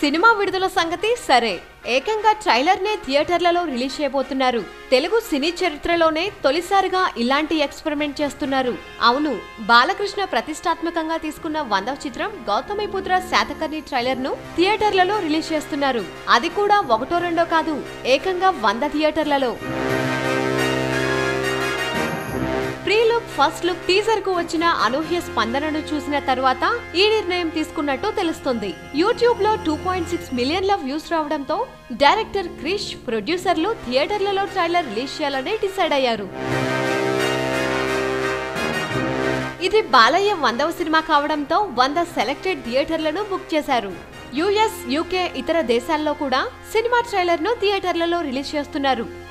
cinema విడుదల సంగతి సరే ఏకంగా ట్రైలర్ నే థియేటర్లలో రిలీజ్ చేయబోతున్నారు తెలుగు సినీ చరిత్రలోనే తొలిసారిగా ఇలాంటి ఎక్స్పెరిమెంట్ చేస్తున్నారు అవును బాలకృష్ణ ప్రతిష్టాత్మకంగా తీసుకున్న వందవ చిత్రం గౌతమిపుత్ర శాతకర్ణి ట్రైలర్ ను థియేటర్లలో రిలీజ్ చేస్తున్నారు అది కూడా ఒకటో రెండో కాదు ఏకంగా వంద థియేటర్లలో pre look first look teaser కు వచ్చిన అనూహ్య స్పందనను చూసిన తర్వాత ఈ నిర్ణయం తీసుకున్నట్టు తెలుస్తుంది యూట్యూబ్ లో టూ పాయింట్ సిక్స్ మిలియన్ల వ్యూస్ రావడంతో డైరెక్టర్ క్రిష్ ప్రొడ్యూసర్లు థియేటర్లలో ట్రైలర్ రిలీజ్ చేయాలని డిసైడ్ అయ్యారు ఇది బాలయ్య వందవ సినిమా కావడంతో వంద సెలెక్టెడ్ థియేటర్లను బుక్ చేశారు యుఎస్ యూకే ఇతర దేశాల్లో కూడా సినిమా ట్రైలర్ ను థియేటర్లలో రిలీజ్ చేస్తున్నారు